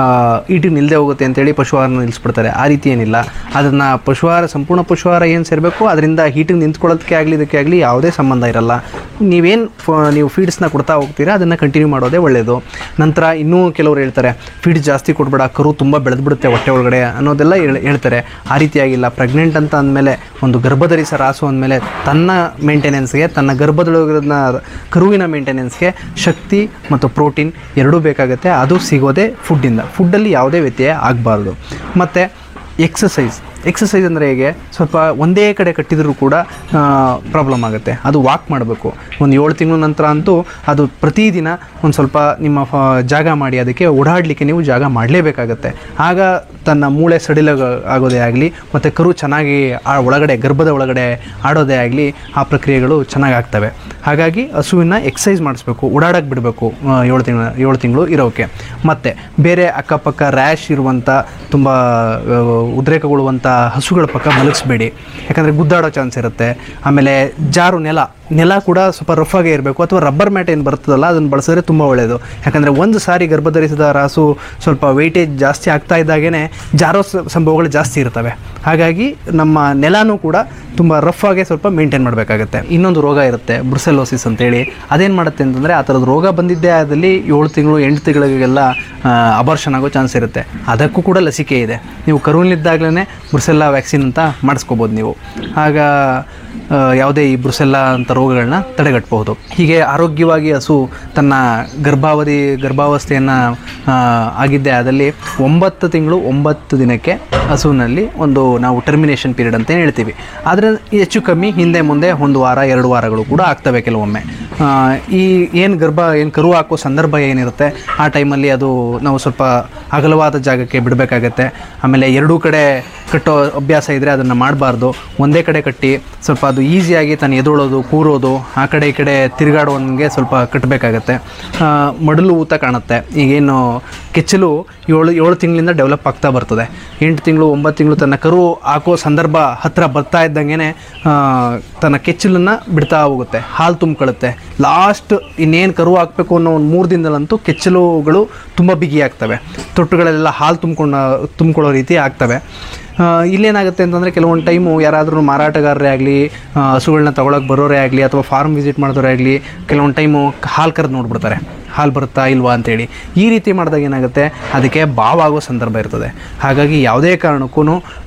ಈಟು ನಿಲ್ಲದೆ ಹೋಗುತ್ತೆ ಅಂತೇಳಿ ಪಶು ಆಹಾರನ ನಿಲ್ಲಿಸ್ಬಿಡ್ತಾರೆ ಆ ರೀತಿ ಏನಿಲ್ಲ ಅದನ್ನು ಪಶು ಆಹಾರ ಸಂಪೂರ್ಣ ಪಶು ಆಹಾರ ಏನು ಸೇರಬೇಕು ಅದರಿಂದ ಹೀಟಿಗೆ ನಿಂತ್ಕೊಳ್ಳೋದಕ್ಕೆ ಆಗಲಿ ಇದಕ್ಕೆ ಆಗಲಿ ಯಾವುದೇ ಸಂಬಂಧ ಇರಲ್ಲ ನೀವೇನು ನೀವು ಫೀಡ್ಸ್ನ ಕೊಡ್ತಾ ಹೋಗ್ತೀರಾ ಅದನ್ನು ಕಂಟಿನ್ಯೂ ಮಾಡೋದೇ ಒಳ್ಳೆಯದು ನಂತರ ಇನ್ನೂ ಕೆಲವರು ಹೇಳ್ತಾರೆ ಫೀಡ್ ಜಾಸ್ತಿ ಕೊಡ್ಬೇಡ ಕರು ತುಂಬ ಬೆಳೆದ್ಬಿಡುತ್ತೆ ಹೊಟ್ಟೆ ಒಳಗಡೆ ಅನ್ನೋದೆಲ್ಲ ಹೇಳ್- ಹೇಳ್ತಾರೆ ಆ ರೀತಿಯಾಗಿಲ್ಲ ಪ್ರೆಗ್ನೆಂಟ್ ಅಂತ ಅಂದಮೇಲೆ ಒಂದು ಗರ್ಭಧರಿಸ ರಾಸು ಅಂದಮೇಲೆ ತನ್ನ ಮೇಂಟೆನೆನ್ಸ್ಗೆ ತನ್ನ ಗರ್ಭದೊಳಗಿರೋದನ್ನ ಕರುವಿನ ಮೇಂಟೆನೆನ್ಸ್ಗೆ ಶಕ್ತಿ ಮತ್ತು ಪ್ರೋಟೀನ್ ಎರಡೂ ಬೇಕಾಗುತ್ತೆ ಅದು ಸಿಗೋದೇ ಫುಡ್ಡಿಂದ ಫುಡ್ಡಲ್ಲಿ ಯಾವುದೇ ವ್ಯತ್ಯಯ ಆಗಬಾರ್ದು ಮತ್ತು ಎಕ್ಸಸೈಸ್ ಎಕ್ಸಸೈಸ್ ಅಂದರೆ ಹೇಗೆ ಸ್ವಲ್ಪ ಒಂದೇ ಕಡೆ ಕಟ್ಟಿದರೂ ಕೂಡ ಪ್ರಾಬ್ಲಮ್ ಆಗುತ್ತೆ ಅದು ವಾಕ್ ಮಾಡಬೇಕು ಒಂದು ಏಳು ತಿಂಗಳ ನಂತರ ಅಂತೂ ಅದು ಪ್ರತಿದಿನ ಒಂದು ಸ್ವಲ್ಪ ನಿಮ್ಮ ಫ- ಜಾಗ ಮಾಡಿ ಅದಕ್ಕೆ ಓಡಾಡಲಿಕ್ಕೆ ನೀವು ಜಾಗ ಮಾಡಲೇಬೇಕಾಗತ್ತೆ ಆಗ ತನ್ನ ಮೂಳೆ ಸಡಿಲ ಆಗೋದೇ ಆಗಲಿ ಮತ್ತು ಕರು ಚೆನ್ನಾಗಿ ಆ ಒಳಗಡೆ ಗರ್ಭದ ಒಳಗಡೆ ಆಡೋದೇ ಆಗಲಿ ಆ ಪ್ರಕ್ರಿಯೆಗಳು ಚೆನ್ನಾಗಿ ಆಗ್ತವೆ ಹಾಗಾಗಿ ಹಸುವಿನ ಎಕ್ಸಸೈಸ್ ಮಾಡಿಸ್ಬೇಕು ಓಡಾಡಕ್ಕೆ ಬಿಡಬೇಕು ಏಳು ತಿಂಗಳ ಏಳು ತಿಂಗಳು ಇರೋಕ್ಕೆ ಮತ್ತು ಬೇರೆ ಅಕ್ಕಪಕ್ಕ ರ್ಯಾಶ್ ಇರುವಂಥ ತುಂಬ ಆ, ಉದ್ರೇಕಗೊಳ್ಳುವಂಥ ಹಸುಗಳ ಪಕ್ಕ ಮಲಗಿಸ್ಬೇಡಿ ಯಾಕಂದರೆ ಗುದ್ದಾಡೋ ಚಾನ್ಸ್ ಇರುತ್ತೆ ಆಮೇಲೆ ಜಾರು ನೆಲ ನೆಲ ಕೂಡ ಸ್ವಲ್ಪ ರಫ್ ಆಗೇ ಇರಬೇಕು ಅಥವಾ ರಬ್ಬರ್ ಮ್ಯಾಟ್ ಏನು ಬರ್ತದಲ್ಲ ಅದನ್ನು ಬಳಸಿದ್ರೆ ತುಂಬ ಒಳ್ಳೆಯದು ಯಾಕಂದರೆ ಒಂದು ಸಾರಿ ಗರ್ಭಧರಿಸಿದ ರಾಸು ಸ್ವಲ್ಪ ವೆಯ್ಟೇಜ್ ಜಾಸ್ತಿ ಆಗ್ತಾ ಇದ್ದಾಗೇ ಜಾರೋ ಸ- ಸಂಭವಗಳು ಜಾಸ್ತಿ ಇರ್ತವೆ ಹಾಗಾಗಿ ನಮ್ಮ ನೆಲನೂ ಕೂಡ ತುಂಬ ರಫ್ ಆಗೇ ಸ್ವಲ್ಪ ಮೇಂಟೈನ್ ಮಾಡಬೇಕಾಗತ್ತೆ ಇನ್ನೊಂದು ರೋಗ ಇರುತ್ತೆ ಬ್ರುಸೆಲೋಸಿಸ್ ಅಂತೇಳಿ ಅದೇನು ಮಾಡುತ್ತೆ ಅಂತಂದರೆ ಆ ಥರದ ರೋಗ ಬಂದಿದ್ದೇ ಆದಲ್ಲಿ ಏಳು ತಿಂಗಳು ಎಂಟು ತಿಂಗಳಿಗೆಲ್ಲ ಅಬಾರ್ಷನ್ ಆಗೋ ಚಾನ್ಸ್ ಇರುತ್ತೆ ಅದಕ್ಕೂ ಕೂಡ ಲಸಿಕೆ ಇದೆ ನೀವು ಕರುವಿನಿದ್ದಾಗಲೇ ಬ್ರುಸೆಲ್ಲಾ ವ್ಯಾಕ್ಸಿನ್ ಅಂತ ಮಾಡಿಸ್ಕೋಬೋದು ನೀವು ಆಗ ಆ, ಯಾವುದೇ ಈ ಬ್ರುಸೆಲ್ಲಾ ಅಂತ ರೋಗಗಳನ್ನ ತಡೆಗಟ್ಟಬಹುದು ಹೀಗೆ ಆರೋಗ್ಯವಾಗಿ ಹಸು ತನ್ನ ಗರ್ಭಾವಧಿ ಗರ್ಭಾವಸ್ಥೆಯನ್ನು ಆಗಿದ್ದೇ ಆದಲ್ಲಿ ಒಂಬತ್ತು ತಿಂಗಳು ಒಂಬತ್ತು ದಿನಕ್ಕೆ ಹಸುವಿನಲ್ಲಿ ಒಂದು ನಾವು ಟರ್ಮಿನೇಷನ್ ಪೀರಿಯಡ್ ಅಂತ ಏನ್ ಹೇಳ್ತೀವಿ ಆದರೆ ಹೆಚ್ಚು ಕಮ್ಮಿ ಹಿಂದೆ ಮುಂದೆ ಒಂದು ವಾರ ಎರಡು ವಾರಗಳು ಕೂಡ ಆಗ್ತವೆ ಕೆಲವೊಮ್ಮೆ ಆ, ಈ ಏನು ಗರ್ಭ ಏನು ಕರು ಹಾಕೋ ಸಂದರ್ಭ ಏನಿರುತ್ತೆ ಆ ಟೈಮಲ್ಲಿ ಅದು ನಾವು ಸ್ವಲ್ಪ ಅಗಲವಾದ ಜಾಗಕ್ಕೆ ಬಿಡಬೇಕಾಗತ್ತೆ ಆಮೇಲೆ ಎರಡೂ ಕಡೆ ಕಟ್ಟೋ ಅಭ್ಯಾಸ ಇದ್ದರೆ ಅದನ್ನು ಮಾಡಬಾರ್ದು ಒಂದೇ ಕಡೆ ಕಟ್ಟಿ ಸ್ವಲ್ಪ ಅದು ಈಸಿಯಾಗಿ ತಾನು ಎದೊಳೋದು ಕೂರೋದು ಆ ಕಡೆ ಈ ಕಡೆ ತಿರುಗಾಡುವಂಗೆ ಸ್ವಲ್ಪ ಕಟ್ಟಬೇಕಾಗತ್ತೆ ಮಡಲು ಊತ ಕಾಣುತ್ತೆ ಈಗೇನು ಕೆಚ್ಚಲು ಏಳು ಏಳು ತಿಂಗಳಿಂದ ಡೆವಲಪ್ ಆಗ್ತಾ ಬರ್ತದೆ ಎಂಟು ತಿಂಗಳು ಒಂಬತ್ತು ತಿಂಗಳು ತನ್ನ ಕರು ಹಾಕೋ ಸಂದರ್ಭ ಹತ್ತಿರ ಬರ್ತಾ ಇದ್ದಂಗೆ ತನ್ನ ಕೆಚ್ಚಲನ್ನು ಬಿಡ್ತಾ ಹೋಗುತ್ತೆ ಹಾಲು ತುಂಬ್ಕೊಳ್ಳುತ್ತೆ ಲಾಸ್ಟ್ ಇನ್ನೇನು ಕರು ಹಾಕಬೇಕು ಅನ್ನೋ ಒಂದು ಮೂರು ದಿನದಲ್ಲಂತೂ ಕೆಚ್ಚಲುಗಳು ತುಂಬ ಬಿಗಿ ಆಗ್ತವೆ ತೊಟ್ಟುಗಳೆಲ್ಲ ಹಾಲು ತುಂಬ್ಕೊಂಡು ತುಂಬ್ಕೊಳ್ಳೋ ರೀತಿ ಆಗ್ತವೆ ಆ, ಇಲ್ಲೇನಾಗುತ್ತೆ ಅಂತಂದರೆ ಕೆಲವೊಂದು ಟೈಮು ಯಾರಾದರೂ ಮಾರಾಟಗಾರರೇ ಆಗಲಿ ಹಸುಗಳನ್ನ ತೊಗೊಳಕ್ಕೆ ಬರೋರೇ ಆಗಲಿ ಅಥವಾ ಫಾರ್ಮ್ ವಿಸಿಟ್ ಮಾಡಿದವರೇ ಆಗಲಿ ಕೆಲವೊಂದು ಟೈಮು ಹಾಲು ಕರೆದು ನೋಡ್ಬಿಡ್ತಾರೆ ಹಾಲು ಬರುತ್ತಾ ಇಲ್ವಾ ಅಂತೇಳಿ ಈ ರೀತಿ ಮಾಡಿದಾಗ ಏನಾಗುತ್ತೆ ಅದಕ್ಕೆ ಬಾವಾಗೋ ಸಂದರ್ಭ ಇರ್ತದೆ ಹಾಗಾಗಿ ಯಾವುದೇ ಕಾರಣಕ್ಕೂ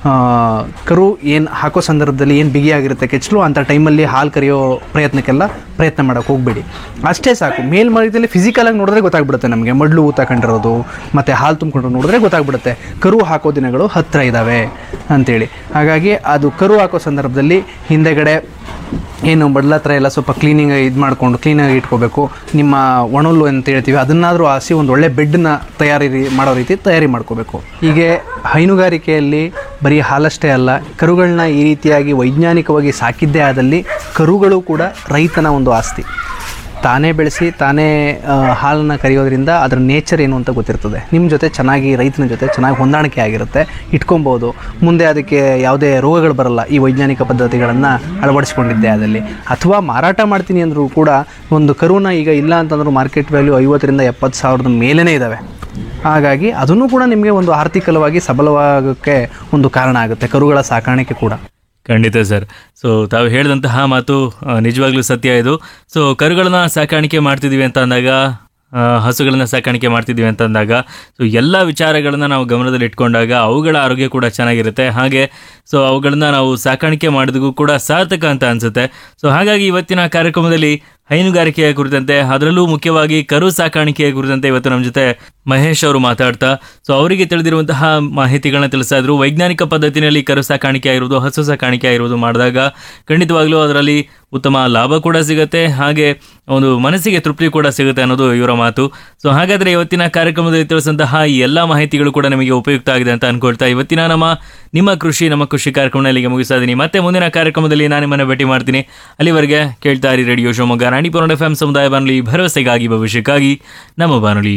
ಕರು ಏನು ಹಾಕೋ ಸಂದರ್ಭದಲ್ಲಿ ಏನು ಬಿಗಿಯಾಗಿರುತ್ತೆ ಕೆಚ್ಚಲು ಅಂಥ ಟೈಮಲ್ಲಿ ಹಾಲು ಕರೆಯೋ ಪ್ರಯತ್ನಕ್ಕೆಲ್ಲ ಪ್ರಯತ್ನ ಮಾಡೋಕ್ಕೆ ಹೋಗಬೇಡಿ ಅಷ್ಟೇ ಸಾಕು ಮೇಲ್ಮೈದಲ್ಲಿ ಫಿಸಿಕಲಾಗಿ ನೋಡಿದ್ರೆ ಗೊತ್ತಾಗ್ಬಿಡುತ್ತೆ ನಮಗೆ ಮಡ್ಲು ಊತ ಕಂಡಿರೋದು ಮತ್ತು ಹಾಲು ತುಂಬಿಕೊಂಡು ನೋಡಿದ್ರೆ ಗೊತ್ತಾಗ್ಬಿಡುತ್ತೆ ಕರು ಹಾಕೋ ದಿನಗಳು ಹತ್ತಿರ ಇದ್ದಾವೆ ಅಂತೇಳಿ ಹಾಗಾಗಿ ಅದು ಕರು ಹಾಕೋ ಸಂದರ್ಭದಲ್ಲಿ ಹಿಂದೆಗಡೆ ಏನು ಬಡ್ಲ ಹತ್ರ ಎಲ್ಲ ಸ್ವಲ್ಪ ಕ್ಲೀನಿಂಗ್ ಇದು ಮಾಡಿಕೊಂಡು ಕ್ಲೀನಾಗಿ ಇಟ್ಕೋಬೇಕು ನಿಮ್ಮ ಒಣಲು ಅಂತ ಹೇಳ್ತೀವಿ ಅದನ್ನಾದರೂ ಹಾಸಿ ಒಂದು ಒಳ್ಳೆ ಬೆಡ್ನ ತಯಾರಿ ರೀ- ಮಾಡೋ ರೀತಿ ತಯಾರಿ ಮಾಡ್ಕೋಬೇಕು ಹೀಗೆ ಹೈನುಗಾರಿಕೆಯಲ್ಲಿ ಬರೀ ಹಾಲಷ್ಟೇ ಅಲ್ಲ ಕರುಗಳನ್ನ ಈ ರೀತಿಯಾಗಿ ವೈಜ್ಞಾನಿಕವಾಗಿ ಸಾಕಿದ್ದೇ ಆದಲ್ಲಿ ಕರುಗಳು ಕೂಡ ರೈತನ ಒಂದು ಆಸ್ತಿ ತಾನೇ ಬೆಳೆಸಿ ತಾನೇ ಹಾಲನ್ನು ಕರೆಯೋದ್ರಿಂದ ಅದರ ನೇಚರ್ ಏನು ಅಂತ ಗೊತ್ತಿರ್ತದೆ ನಿಮ್ಮ ಜೊತೆ ಚೆನ್ನಾಗಿ ರೈತನ ಜೊತೆ ಚೆನ್ನಾಗಿ ಹೊಂದಾಣಿಕೆ ಆಗಿರುತ್ತೆ ಇಟ್ಕೊಬೋದು ಮುಂದೆ ಅದಕ್ಕೆ ಯಾವುದೇ ರೋಗಗಳು ಬರಲ್ಲ ಈ ವೈಜ್ಞಾನಿಕ ಪದ್ಧತಿಗಳನ್ನು ಅಳವಡಿಸ್ಕೊಂಡಿದ್ದೆ ಅದಲ್ಲಿ ಅಥವಾ ಮಾರಾಟ ಮಾಡ್ತೀನಿ ಅಂದರೂ ಕೂಡ ಒಂದು ಕರುನ ಈಗ ಇಲ್ಲ ಅಂತಂದ್ರೂ ಮಾರ್ಕೆಟ್ ವ್ಯಾಲ್ಯೂ ಐವತ್ತರಿಂದ ಎಪ್ಪತ್ತು ಸಾವಿರದ ಮೇಲೇ ಇದ್ದಾವೆ ಹಾಗಾಗಿ ಅದನ್ನು ಕೂಡ ನಿಮಗೆ ಒಂದು ಆರ್ಥಿಕವಾಗಿ ಸಬಲವಾಗೋಕ್ಕೆ ಒಂದು ಕಾರಣ ಆಗುತ್ತೆ ಕರುಗಳ ಸಾಕಾಣಿಕೆ ಕೂಡ ಖಂಡಿತ ಸರ್ ಸೊ ತಾವು ಹೇಳಿದಂತಹ ಮಾತು ಆ, ನಿಜವಾಗ್ಲೂ ಸತ್ಯ ಇದು ಸೊ ಕರುಗಳನ್ನ ಸಾಕಾಣಿಕೆ ಮಾಡ್ತಿದ್ದೀವಿ ಅಂತ ಅಂದಾಗ ಆ, ಹಸುಗಳನ್ನ ಸಾಕಾಣಿಕೆ ಮಾಡ್ತಿದ್ದೀವಿ ಅಂತ ಅಂದಾಗ ಸೊ ಎಲ್ಲ ವಿಚಾರಗಳನ್ನ ನಾವು ಗಮನದಲ್ಲಿ ಇಟ್ಕೊಂಡಾಗ ಅವುಗಳ ಆರೋಗ್ಯ ಕೂಡ ಚೆನ್ನಾಗಿರುತ್ತೆ ಹಾಗೆ ಸೊ ಅವುಗಳನ್ನ ನಾವು ಸಾಕಾಣಿಕೆ ಮಾಡಿದಗೂ ಕೂಡ ಸಾರ್ಥಕ ಅಂತ ಅನ್ಸುತ್ತೆ ಸೊ ಹಾಗಾಗಿ ಇವತ್ತಿನ ಕಾರ್ಯಕ್ರಮದಲ್ಲಿ ಹೈನುಗಾರಿಕೆಯ ಕುರಿತಂತೆ ಅದರಲ್ಲೂ ಮುಖ್ಯವಾಗಿ ಕರು ಸಾಕಾಣಿಕೆಯ ಕುರಿತಂತೆ ಇವತ್ತು ನಮ್ಮ ಜೊತೆ ಮಹೇಶ್ ಅವರು ಮಾತಾಡ್ತಾ ಸೊ ಅವರಿಗೆ ತಿಳಿದಿರುವಂತಹ ಮಾಹಿತಿಗಳನ್ನ ತಿಳಿಸ್ತಾ ಇದ್ರು ವೈಜ್ಞಾನಿಕ ಪದ್ಧತಿನಲ್ಲಿ ಕರು ಸಾಕಾಣಿಕೆ ಆಗಿರುವುದು ಹಸು ಸಾಕಾಣಿಕೆ ಆಗಿರುವುದು ಮಾಡಿದಾಗ ಖಂಡಿತವಾಗ್ಲೂ ಅದರಲ್ಲಿ ಉತ್ತಮ ಲಾಭ ಕೂಡ ಸಿಗುತ್ತೆ ಹಾಗೆ ಒಂದು ಮನಸ್ಸಿಗೆ ತೃಪ್ತಿ ಕೂಡ ಸಿಗುತ್ತೆ ಅನ್ನೋದು ಇವರ ಮಾತು ಸೊ ಹಾಗಾದ್ರೆ ಇವತ್ತಿನ ಕಾರ್ಯಕ್ರಮದಲ್ಲಿ ತಿಳಿಸಿದಂತಹ ಈ ಎಲ್ಲ ಮಾಹಿತಿಗಳು ಕೂಡ ನಿಮಗೆ ಉಪಯುಕ್ತ ಆಗಿದೆ ಅಂತ ಅನ್ಕೊಳ್ತಾ ಇವತ್ತಿನ ನಮ್ಮ ನಿಮ್ಮ ಕೃಷಿ ನಮ್ಮ ಕೃಷಿ ಕಾರ್ಯಕ್ರಮ ಇಲ್ಲಿಗೆ ಮುಗಿಸ್ತಾ ಇದ್ದೀನಿ ಮತ್ತೆ ಮುಂದಿನ ಕಾರ್ಯಕ್ರಮದಲ್ಲಿ ನಾನು ನಿಮ್ಮನ್ನ ಭೇಟಿ ಮಾಡ್ತೀನಿ ಅಲ್ಲಿವರೆಗೆ ಕೇಳ್ತಾ ಇರಿ radio Shivamogga Ranipura F M ಸಮುದಾಯ ಬಾನುಲಿ ಭರವಸೆಗಾಗಿ ಭವಿಷ್ಯಕ್ಕಾಗಿ ನಮ್ಮ ಬಾನುಲಿ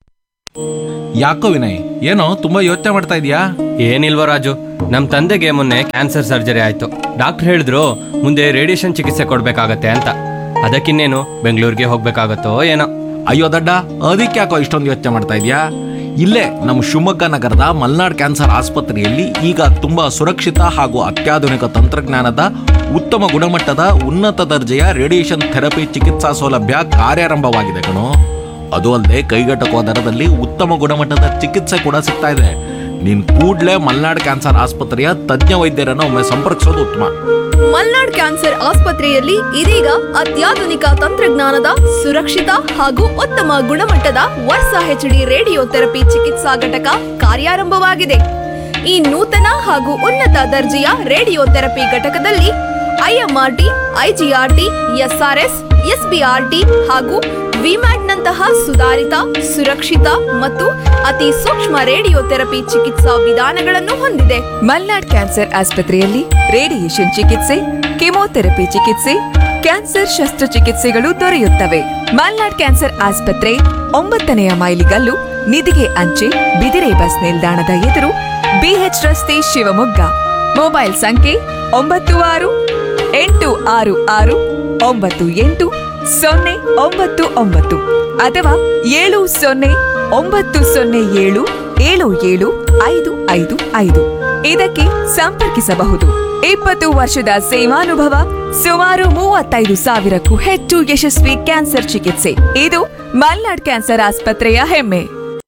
ಯಾಕೋ ವಿನಯ್ ಏನೋ ತುಂಬಾ ಯೋಚನೆ ಮಾಡ್ತಾ ಇದೀಯಾ ಏನಿಲ್ವ ರಾಜು ನಮ್ಮ ತಂದೆಗೆ ಮೊನ್ನೆ ಕ್ಯಾನ್ಸರ್ ಸರ್ಜರಿ ಆಯ್ತು ಡಾಕ್ಟರ್ ಹೇಳಿದ್ರು ಮುಂದೆ ರೇಡಿಯೇಷನ್ ಚಿಕಿತ್ಸೆ ಕೊಡ್ಬೇಕಾಗತ್ತೆ ಅಂತ ಅದಕ್ಕಿನ್ನೇನು ಬೆಂಗಳೂರಿಗೆ ಹೋಗ್ಬೇಕಾಗತ್ತೋ ಏನೋ ಅಯ್ಯೋ ದಡ್ಡ ಅದಕ್ಕೆ ಯಾಕೋ ಇಷ್ಟೊಂದು ಯೋಚನೆ ಮಾಡ್ತಾ ಇದೀಯಾ ಇಲ್ಲೇ ನಮ್ಮ ಶಿವಮೊಗ್ಗ ನಗರದ ಮಲ್ನಾಡ್ ಕ್ಯಾನ್ಸರ್ ಆಸ್ಪತ್ರೆಯಲ್ಲಿ ಈಗ ತುಂಬಾ ಸುರಕ್ಷಿತ ಹಾಗೂ ಅತ್ಯಾಧುನಿಕ ತಂತ್ರಜ್ಞಾನದ ಉತ್ತಮ ಗುಣಮಟ್ಟದ ಉನ್ನತ ದರ್ಜೆಯ ರೇಡಿಯೇಷನ್ ಥೆರಪಿ ಚಿಕಿತ್ಸಾ ಸೌಲಭ್ಯ ಕಾರ್ಯಾರಂಭವಾಗಿದೆ ಕಣೋ ಅದು ಅಲ್ಲದೆ ಕೈಗೆಟಕುವ ದರದಲ್ಲಿ ಉತ್ತಮ ಗುಣಮಟ್ಟದ ಚಿಕಿತ್ಸೆ ಕೂಡ ಸಿಗ್ತಾ ಇದೆ ನೀನ್ ಕೂಡ್ಲೇ ಮಲ್ನಾಡ್ ಕ್ಯಾನ್ಸರ್ ಆಸ್ಪತ್ರೆಯ ತಜ್ಞ ವೈದ್ಯರನ್ನು ಒಮ್ಮೆ ಸಂಪರ್ಕಿಸೋದು ಉತ್ತಮ ಮಲ್ನಾಡ್ ಕ್ಯಾನ್ಸರ್ ಆಸ್ಪತ್ರೆಯಲ್ಲಿ ಇದೀಗ ಅತ್ಯಾಧುನಿಕ ತಂತ್ರಜ್ಞಾನದ ಸುರಕ್ಷಿತ ಹಾಗೂ ಉತ್ತಮ ಗುಣಮಟ್ಟದ ವರ್ಷ ಹೆಚ್ಡಿ ರೇಡಿಯೋ ಥೆರಪಿ ಚಿಕಿತ್ಸಾ ಘಟಕ ಕಾರ್ಯಾರಂಭವಾಗಿದೆ ಈ ನೂತನ ಹಾಗೂ ಉನ್ನತ ದರ್ಜೆಯ ರೇಡಿಯೋ ಥೆರಪಿ ಘಟಕದಲ್ಲಿ ಐಎಂಆರ್ಟಿ ಐಜಿಆರ್ಟಿ ಎಸ್ಆರ್ಎಸ್ ಎಸ್ಬಿಆರ್ಟಿ ಹಾಗೂ ವಿಮ್ಯಾಟ್ನಂತಹ ಸುಧಾರಿತ ಸುರಕ್ಷಿತ ಮತ್ತು ಅತಿ ಸೂಕ್ಷ್ಮ ರೇಡಿಯೋ ಥೆರಪಿ ಚಿಕಿತ್ಸಾ ವಿಧಾನಗಳನ್ನು ಹೊಂದಿದೆ ಮಲ್ನಾಡ್ ಕ್ಯಾನ್ಸರ್ ಆಸ್ಪತ್ರೆಯಲ್ಲಿ ರೇಡಿಯೇಷನ್ ಚಿಕಿತ್ಸೆ ಕೆಮೊಥೆರಪಿ ಚಿಕಿತ್ಸೆ ಕ್ಯಾನ್ಸರ್ ಶಸ್ತ್ರಚಿಕಿತ್ಸೆಗಳು ದೊರೆಯುತ್ತವೆ ಮಲ್ನಾಡ್ ಕ್ಯಾನ್ಸರ್ ಆಸ್ಪತ್ರೆ ಒಂಬತ್ತನೆಯ ಮೈಲಿಗಲ್ಲು ನಿಧಿಗೆ ಅಂಚೆ ಬಿದಿರೆ ಬಸ್ ನಿಲ್ದಾಣದ ಎದುರು ಬಿಎಚ್ ರಸ್ತೆ ಶಿವಮೊಗ್ಗ ಮೊಬೈಲ್ ಸಂಖ್ಯೆ ಒಂಬತ್ತು ಆರು ಎಂಟು ಆರು ಆರು ಒಂಬತ್ತು ಎಂಟು ಸೊನ್ನೆ ಒಂಬತ್ತು ಒಂಬತ್ತು ಅಥವಾ ಏಳು ಸೊನ್ನೆ ಒಂಬತ್ತು ಸೊನ್ನೆ ಏಳು ಏಳು ಏಳು ಐದು ಐದು ಐದು ಇದಕ್ಕೆ ಸಂಪರ್ಕಿಸಬಹುದು ಇಪ್ಪತ್ತು ವರ್ಷದ ಸೇವಾನುಭವ ಸುಮಾರು ಮೂವತ್ತೈದು ಸಾವಿರಕ್ಕೂ ಹೆಚ್ಚು ಯಶಸ್ವಿ ಕ್ಯಾನ್ಸರ್ ಚಿಕಿತ್ಸೆ ಇದು ಮಲ್ನಾಡ್ ಕ್ಯಾನ್ಸರ್ ಆಸ್ಪತ್ರೆಯ ಹೆಮ್ಮೆ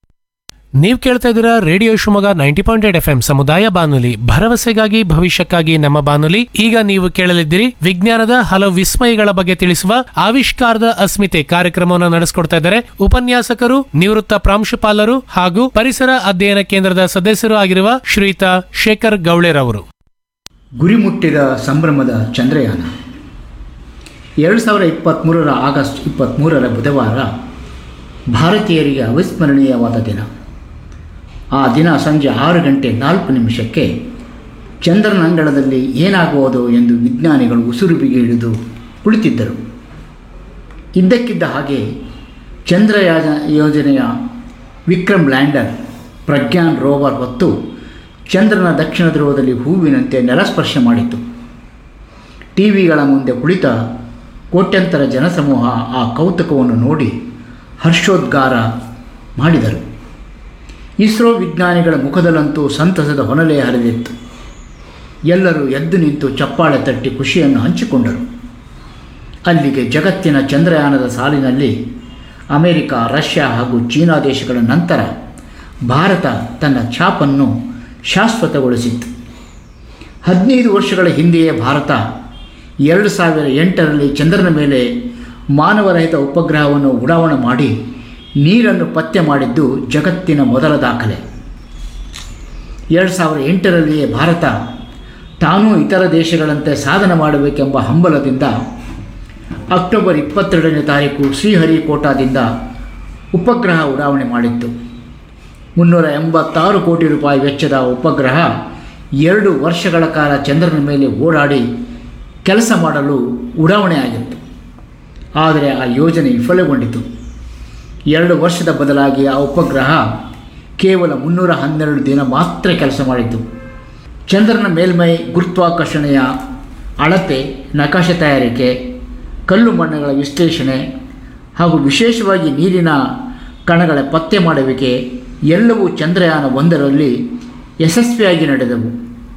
ನೀವು ಕೇಳ್ತಾ ಇದ್ದೀರಾ radio Shivamogga ninety point eight F M ಸಮುದಾಯ ಬಾನುಲಿ ಭರವಸೆಗಾಗಿ ಭವಿಷ್ಯಕ್ಕಾಗಿ ನಮ್ಮ ಬಾನುಲಿ ಈಗ ನೀವು ಕೇಳಲಿದ್ದೀರಿ ವಿಜ್ಞಾನದ ಹಲವು ವಿಸ್ಮಯಗಳ ಬಗ್ಗೆ ತಿಳಿಸುವ ಆವಿಷ್ಕಾರದ ಅಸ್ಮಿತೆ ಕಾರ್ಯಕ್ರಮವನ್ನು ನಡೆಸಿಕೊಡ್ತಾ ಇದ್ದಾರೆ ಉಪನ್ಯಾಸಕರು ನಿವೃತ್ತ ಪ್ರಾಂಶುಪಾಲರು ಹಾಗೂ ಪರಿಸರ ಅಧ್ಯಯನ ಕೇಂದ್ರದ ಸದಸ್ಯರು ಆಗಿರುವ ಶ್ರೀಯುತ ಶೇಖರ್ ಗೌಳೆರವರು ಗುರಿ ಮುಟ್ಟಿದ ಸಂಭ್ರಮದ ಚಂದ್ರಯಾನ ಎರಡು ಸಾವಿರ ಇಪ್ಪತ್ತ್ಮೂರರ ಆಗಸ್ಟ್ ಇಪ್ಪತ್ತ್ಮೂರರ ಬುಧವಾರ ಭಾರತೀಯರಿಗೆ ಅವಿಸ್ಮರಣೀಯವಾದ ದಿನ ಆ ದಿನ ಸಂಜೆ ಆರು ಗಂಟೆ ನಾಲ್ಕು ನಿಮಿಷಕ್ಕೆ ಚಂದ್ರನ ಅಂಗಳದಲ್ಲಿ ಏನಾಗುವುದು ಎಂದು ವಿಜ್ಞಾನಿಗಳು ಉಸುರು ಬಿಗಿ ಹಿಡಿದು ಕುಳಿತಿದ್ದರು ಇದ್ದಕ್ಕಿದ್ದ ಹಾಗೆ ಚಂದ್ರಯಾನ ಯೋಜನೆಯ ವಿಕ್ರಮ್ ಲ್ಯಾಂಡರ್ ಪ್ರಜ್ಞಾನ್ ರೋವರ್ ಹೊತ್ತು ಚಂದ್ರನ ದಕ್ಷಿಣ ಧ್ರುವದಲ್ಲಿ ಹೂವಿನಂತೆ ನೆಲಸ್ಪರ್ಶ ಮಾಡಿತು ಟಿ ವಿಗಳ ಮುಂದೆ ಕುಳಿತ ಕೋಟ್ಯಂತರ ಜನಸಮೂಹ ಆ ಕೌತುಕವನ್ನು ನೋಡಿ ಹರ್ಷೋದ್ಗಾರ ಮಾಡಿದರು ಇಸ್ರೋ ವಿಜ್ಞಾನಿಗಳ ಮುಖದಲ್ಲಂತೂ ಸಂತಸದ ಹೊನಲೆ ಹರಿದಿತ್ತು ಎಲ್ಲರೂ ಎದ್ದು ನಿಂತು ಚಪ್ಪಾಳೆ ತಟ್ಟಿ ಖುಷಿಯನ್ನು ಹಂಚಿಕೊಂಡರು ಅಲ್ಲಿಗೆ ಜಗತ್ತಿನ ಚಂದ್ರಯಾನದ ಸಾಲಿನಲ್ಲಿ ಅಮೆರಿಕ ರಷ್ಯಾ ಹಾಗೂ ಚೀನಾ ದೇಶಗಳ ನಂತರ ಭಾರತ ತನ್ನ ಛಾಪನ್ನು ಶಾಶ್ವತಗೊಳಿಸಿತ್ತು ಹದಿನೈದು ವರ್ಷಗಳ ಹಿಂದೆಯೇ ಭಾರತ ಎರಡು ಸಾವಿರ ಎಂಟರಲ್ಲಿ ಚಂದ್ರನ ಮೇಲೆ ಮಾನವರಹಿತ ಉಪಗ್ರಹವನ್ನು ಉಡಾವಣೆ ಮಾಡಿ ನೀರನ್ನು ಪತ್ತೆ ಮಾಡಿದ್ದು ಜಗತ್ತಿನ ಮೊದಲ ದಾಖಲೆ ಎರಡು ಸಾವಿರ ಎಂಟರಲ್ಲಿಯೇ ಭಾರತ ತಾನೂ ಇತರ ದೇಶಗಳಂತೆ ಸಾಧನೆ ಮಾಡಬೇಕೆಂಬ ಹಂಬಲದಿಂದ ಅಕ್ಟೋಬರ್ ಇಪ್ಪತ್ತೆರಡನೇ ತಾರೀಕು ಶ್ರೀಹರಿಕೋಟಾದಿಂದ ಉಪಗ್ರಹ ಉಡಾವಣೆ ಮಾಡಿತ್ತು ಮುನ್ನೂರ ಎಂಬತ್ತಾರು ಕೋಟಿ ರೂಪಾಯಿ ವೆಚ್ಚದ ಉಪಗ್ರಹ ಎರಡು ವರ್ಷಗಳ ಕಾಲ ಚಂದ್ರನ ಮೇಲೆ ಓಡಾಡಿ ಕೆಲಸ ಮಾಡಲು ಉಡಾವಣೆ ಆಗಿತ್ತು ಆದರೆ ಆ ಯೋಜನೆ ವಿಫಲಗೊಂಡಿತು ಎರಡು ವರ್ಷದ ಬದಲಾಗಿ ಆ ಉಪಗ್ರಹ ಕೇವಲ ಮುನ್ನೂರ ಹನ್ನೆರಡು ದಿನ ಮಾತ್ರ ಕೆಲಸ ಮಾಡಿತು ಚಂದ್ರನ ಮೇಲ್ಮೈ ಗುರುತ್ವಾಕರ್ಷಣೆಯ ಅಳತೆ ನಕಾಶೆ ತಯಾರಿಕೆ ಕಲ್ಲು ಮಣ್ಣುಗಳ ವಿಶ್ಲೇಷಣೆ ಹಾಗೂ ವಿಶೇಷವಾಗಿ ನೀರಿನ ಕಣಗಳ ಪತ್ತೆ ಮಾಡುವಿಕೆ ಎಲ್ಲವೂ ಚಂದ್ರಯಾನ ಒಂದರಲ್ಲಿ ಯಶಸ್ವಿಯಾಗಿ ನಡೆದವು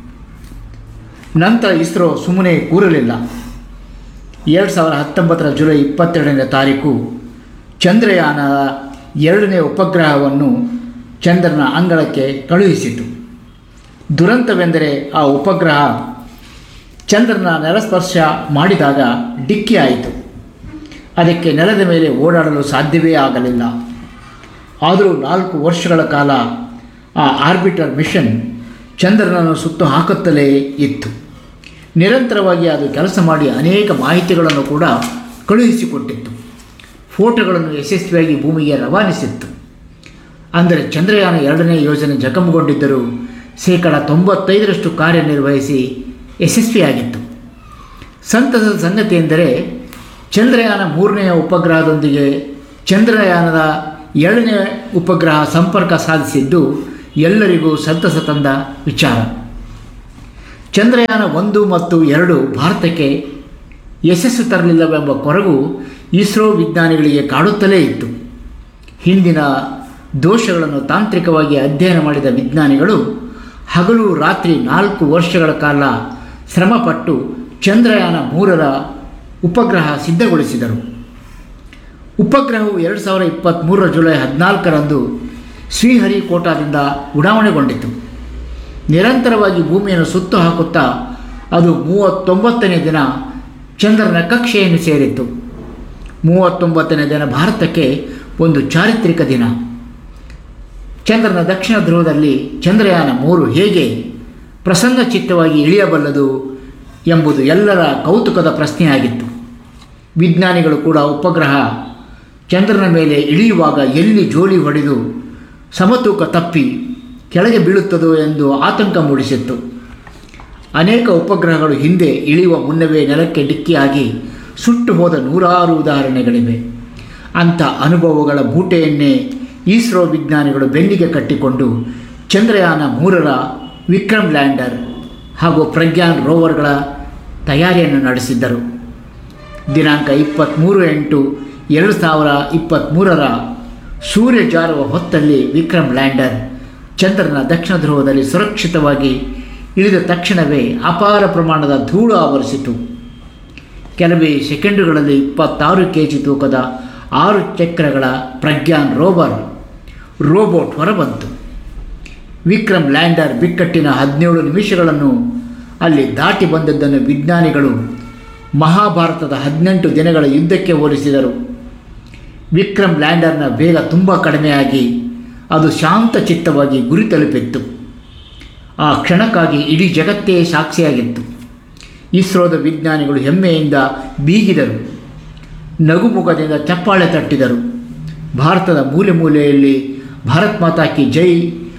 ನಂತರ ಇಸ್ರೋ ಸುಮ್ಮನೆ ಕೂರಲಿಲ್ಲ ಎರಡು ಸಾವಿರ ಹತ್ತೊಂಬತ್ತರ ಜುಲೈ ಇಪ್ಪತ್ತೆರಡನೇ ತಾರೀಕು ಚಂದ್ರಯಾನ ಎರಡನೇ ಉಪಗ್ರಹವನ್ನು ಚಂದ್ರನ ಅಂಗಳಕ್ಕೆ ಕಳುಹಿಸಿತು ದುರಂತವೆಂದರೆ ಆ ಉಪಗ್ರಹ ಚಂದ್ರನ ನೆಲಸ್ಪರ್ಶ ಮಾಡಿದಾಗ ಡಿಕ್ಕಿ ಆಯಿತು ಅದಕ್ಕೆ ನೆಲದ ಮೇಲೆ ಓಡಾಡಲು ಸಾಧ್ಯವೇ ಆಗಲಿಲ್ಲ ಆದರೂ ನಾಲ್ಕು ವರ್ಷಗಳ ಕಾಲ ಆ ಆರ್ಬಿಟರ್ ಮಿಷನ್ ಚಂದ್ರನನ್ನು ಸುತ್ತು ಹಾಕುತ್ತಲೇ ಇತ್ತು ನಿರಂತರವಾಗಿ ಅದು ಕೆಲಸ ಮಾಡಿ ಅನೇಕ ಮಾಹಿತಿಗಳನ್ನು ಕೂಡ ಕಳುಹಿಸಿಕೊಟ್ಟಿತ್ತು ಫೋಟೋಗಳನ್ನು ಯಶಸ್ವಿಯಾಗಿ ಭೂಮಿಗೆ ರವಾನಿಸಿತ್ತು ಅಂದರೆ ಚಂದ್ರಯಾನ ಎರಡನೇ ಯೋಜನೆ ಜಖಂಗೊಂಡಿದ್ದರೂ ಶೇಕಡ ತೊಂಬತ್ತೈದರಷ್ಟು ಕಾರ್ಯನಿರ್ವಹಿಸಿ ಯಶಸ್ವಿಯಾಗಿತ್ತು ಸಂತಸದ ಸಂಗತಿ ಎಂದರೆ ಚಂದ್ರಯಾನ ಮೂರನೆಯ ಉಪಗ್ರಹದೊಂದಿಗೆ ಚಂದ್ರಯಾನದ ಎರಡನೇ ಉಪಗ್ರಹ ಸಂಪರ್ಕ ಸಾಧಿಸಿದ್ದು ಎಲ್ಲರಿಗೂ ಸಂತಸ ತಂದ ವಿಚಾರ ಚಂದ್ರಯಾನ ಒಂದು ಮತ್ತು ಎರಡು ಭಾರತಕ್ಕೆ ಯಶಸ್ಸು ತರಲಿಲ್ಲವೆಂಬ ಕೊರಗು ಇಸ್ರೋ ವಿಜ್ಞಾನಿಗಳಿಗೆ ಕಾಡುತ್ತಲೇ ಇತ್ತು ಹಿಂದಿನ ದೋಷಗಳನ್ನು ತಾಂತ್ರಿಕವಾಗಿ ಅಧ್ಯಯನ ಮಾಡಿದ ವಿಜ್ಞಾನಿಗಳು ಹಗಲು ರಾತ್ರಿ ನಾಲ್ಕು ವರ್ಷಗಳ ಕಾಲ ಶ್ರಮಪಟ್ಟು ಚಂದ್ರಯಾನ ಮೂರರ ಉಪಗ್ರಹ ಸಿದ್ಧಗೊಳಿಸಿದರು ಉಪಗ್ರಹವು ಎರಡು ಸಾವಿರ ಇಪ್ಪತ್ತ್ಮೂರರ ಜುಲೈ ಹದಿನಾಲ್ಕರಂದು ಶ್ರೀಹರಿಕೋಟಾದಿಂದ ಉಡಾವಣೆಗೊಂಡಿತು ನಿರಂತರವಾಗಿ ಭೂಮಿಯನ್ನು ಸುತ್ತು ಹಾಕುತ್ತಾ ಅದು ಮೂವತ್ತೊಂಬತ್ತನೇ ದಿನ ಚಂದ್ರನ ಕಕ್ಷೆಯನ್ನು ಸೇರಿತ್ತು ಮೂವತ್ತೊಂಬತ್ತನೇ ದಿನ ಭಾರತಕ್ಕೆ ಒಂದು ಚಾರಿತ್ರಿಕ ದಿನ ಚಂದ್ರನ ದಕ್ಷಿಣ ಧ್ರುವದಲ್ಲಿ ಚಂದ್ರಯಾನ ಮೂರು ಹೇಗೆ ಪ್ರಸನ್ನ ಚಿತ್ತವಾಗಿ ಇಳಿಯಬಲ್ಲದು ಎಂಬುದು ಎಲ್ಲರ ಕೌತುಕದ ಪ್ರಶ್ನೆಯಾಗಿತ್ತು ವಿಜ್ಞಾನಿಗಳು ಕೂಡ ಉಪಗ್ರಹ ಚಂದ್ರನ ಮೇಲೆ ಇಳಿಯುವಾಗ ಎಲ್ಲಿ ಜೋಲಿ ಹೊಡೆದು ಸಮತೂಕ ತಪ್ಪಿ ಕೆಳಗೆ ಬೀಳುತ್ತದೋ ಎಂದು ಆತಂಕ ಮೂಡಿಸಿತ್ತು ಅನೇಕ ಉಪಗ್ರಹಗಳು ಹಿಂದೆ ಇಳಿಯುವ ಮುನ್ನವೇ ನೆಲಕ್ಕೆ ಡಿಕ್ಕಿಯಾಗಿ ಸುಟ್ಟು ಹೋದ ನೂರಾರು ಉದಾಹರಣೆಗಳಿವೆ ಅಂಥ ಅನುಭವಗಳ ಮೂಟೆಯನ್ನೇ ಇಸ್ರೋ ವಿಜ್ಞಾನಿಗಳು ಬೆನ್ನಿಗೆ ಕಟ್ಟಿಕೊಂಡು ಚಂದ್ರಯಾನ ಮೂರರ ವಿಕ್ರಮ್ ಲ್ಯಾಂಡರ್ ಹಾಗೂ ಪ್ರಜ್ಞಾನ್ ರೋವರ್ಗಳ ತಯಾರಿಯನ್ನು ನಡೆಸಿದ್ದರು ದಿನಾಂಕ ಇಪ್ಪತ್ತ್ಮೂರು ಎಂಟು ಎರಡು ಸಾವಿರ ಇಪ್ಪತ್ತ್ಮೂರರ ಸೂರ್ಯ ಜಾರುವ ಹೊತ್ತಲ್ಲಿ ವಿಕ್ರಮ್ ಲ್ಯಾಂಡರ್ ಚಂದ್ರನ ದಕ್ಷಿಣ ಧ್ರುವದಲ್ಲಿ ಸುರಕ್ಷಿತವಾಗಿ ಇಳಿದ ತಕ್ಷಣವೇ ಅಪಾರ ಪ್ರಮಾಣದ ಧೂಳು ಆವರಿಸಿತು ಕೆಲವೇ ಸೆಕೆಂಡುಗಳಲ್ಲಿ ಇಪ್ಪತ್ತಾರು ಕೆ ಜಿ ತೂಕದ ಆರು ಚಕ್ರಗಳ ಪ್ರಜ್ಞಾನ್ ರೋವರ್ ರೋಬೋಟ್ ಹೊರಬಂತು ವಿಕ್ರಮ್ ಲ್ಯಾಂಡರ್ ಬಿಕ್ಕಟ್ಟಿನ ಹದಿನೇಳು ನಿಮಿಷಗಳನ್ನು ಅಲ್ಲಿ ದಾಟಿ ಬಂದದ್ದನ್ನು ವಿಜ್ಞಾನಿಗಳು ಮಹಾಭಾರತದ ಹದಿನೆಂಟು ದಿನಗಳ ಯುದ್ಧಕ್ಕೆ ಹೋಲಿಸಿದರು ವಿಕ್ರಮ್ ಲ್ಯಾಂಡರ್ನ ವೇಗ ತುಂಬ ಕಡಿಮೆಯಾಗಿ ಅದು ಶಾಂತ ಚಿತ್ತವಾಗಿ ಗುರಿ ತಲುಪಿತ್ತು ಆ ಕ್ಷಣಕ್ಕಾಗಿ ಇಡೀ ಜಗತ್ತೇ ಸಾಕ್ಷಿಯಾಗಿತ್ತು ಇಸ್ರೋದ ವಿಜ್ಞಾನಿಗಳು ಹೆಮ್ಮೆಯಿಂದ ಬೀಗಿದರು ನಗುಮುಖದಿಂದ ಚಪ್ಪಾಳೆ ತಟ್ಟಿದರು ಭಾರತದ ಮೂಲೆ ಮೂಲೆಯಲ್ಲಿ ಭಾರತ್ ಮಾತಾ ಕಿ ಜೈ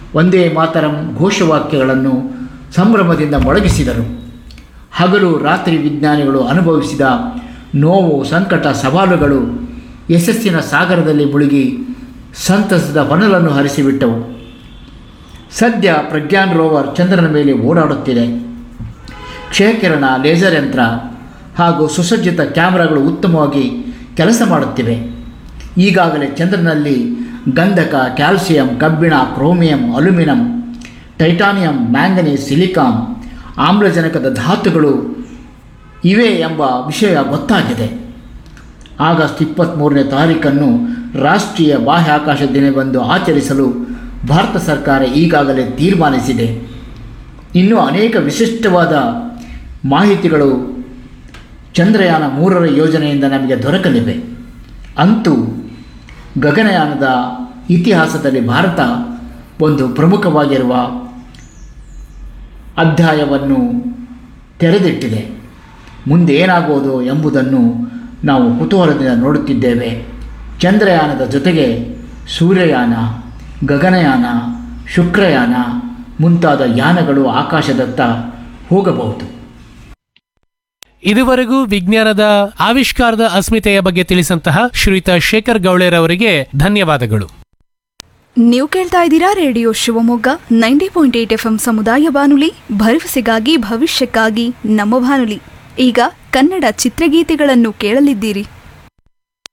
ಒಂದೇ ಮಾತರಂ ಘೋಷವಾಕ್ಯಗಳನ್ನು ಸಂಭ್ರಮದಿಂದ ಮೊಳಗಿಸಿದರು ಹಗಲು ರಾತ್ರಿ ವಿಜ್ಞಾನಿಗಳು ಅನುಭವಿಸಿದ ನೋವು ಸಂಕಟ ಸವಾಲುಗಳು ಯಶಸ್ಸಿನ ಸಾಗರದಲ್ಲಿ ಮುಳುಗಿ ಸಂತಸದ ಹೊನಲನ್ನು ಹರಿಸಿಬಿಟ್ಟವು ಸದ್ಯ ಪ್ರಜ್ಞಾನ್ ರೋವರ್ ಚಂದ್ರನ ಮೇಲೆ ಓಡಾಡುತ್ತಿದೆ ಕ್ಷಯಕಿರಣ ಲೇಸರ್ ಯಂತ್ರ ಹಾಗೂ ಸುಸಜ್ಜಿತ ಕ್ಯಾಮೆರಾಗಳು ಉತ್ತಮವಾಗಿ ಕೆಲಸ ಮಾಡುತ್ತಿವೆ ಈಗಾಗಲೇ ಚಂದ್ರನಲ್ಲಿ ಗಂಧಕ ಕ್ಯಾಲ್ಸಿಯಂ ಕಬ್ಬಿಣ chromium aluminium titanium manganese silicon ಆಮ್ಲಜನಕದ ಧಾತುಗಳು ಇವೆ ಎಂಬ ವಿಷಯ ಗೊತ್ತಾಗಿದೆ ಆಗಸ್ಟ್ ಇಪ್ಪತ್ತ್ಮೂರನೇ ತಾರೀಖನ್ನು ರಾಷ್ಟ್ರೀಯ ಬಾಹ್ಯಾಕಾಶ ದಿನವೆಂದು ಆಚರಿಸಲು ಭಾರತ ಸರ್ಕಾರ ಈಗಾಗಲೇ ತೀರ್ಮಾನಿಸಿದೆ ಇನ್ನೂ ಅನೇಕ ವಿಶಿಷ್ಟವಾದ ಮಾಹಿತಿಗಳು ಚಂದ್ರಯಾನ ಮೂರರ ಯೋಜನೆಯಿಂದ ನಮಗೆ ದೊರಕಲಿವೆ ಅಂತೂ ಗಗನಯಾನದ ಇತಿಹಾಸದಲ್ಲಿ ಭಾರತ ಒಂದು ಪ್ರಮುಖವಾಗಿರುವ ಅಧ್ಯಾಯವನ್ನು ತೆರೆದಿಟ್ಟಿದೆ ಮುಂದೆ ಏನಾಗುವುದು ಎಂಬುದನ್ನು ನಾವು ಕುತೂಹಲದಿಂದ ನೋಡುತ್ತಿದ್ದೇವೆ ಚಂದ್ರಯಾನದ ಜೊತೆಗೆ ಸೂರ್ಯಯಾನ ಗಗನಯಾನ ಶುಕ್ರಯಾನ ಮುಂತಾದ ಯಾನಗಳು ಆಕಾಶದತ್ತ ಹೋಗಬಹುದು ಇದುವರೆಗೂ ವಿಜ್ಞಾನದ ಆವಿಷ್ಕಾರದ ಅಸ್ಮಿತೆಯ ಬಗ್ಗೆ ತಿಳಿಸಂತಹ ಶ್ರೀಯುತ ಶೇಖರ್ ಗೌಳೇರ್ ಅವರಿಗೆ ಧನ್ಯವಾದಗಳು ನೀವು ಕೇಳ್ತಾ ಇದ್ದೀರಾ radio Shivamogga ninety point eight F M ಸಮುದಾಯ ಬಾನುಲಿ ಭರವಸೆಗಾಗಿ ಭವಿಷ್ಯಕ್ಕಾಗಿ ನಮ್ಮ ಬಾನುಲಿ ಈಗ ಕನ್ನಡ ಚಿತ್ರಗೀತೆಗಳನ್ನು ಕೇಳಲಿದ್ದೀರಿ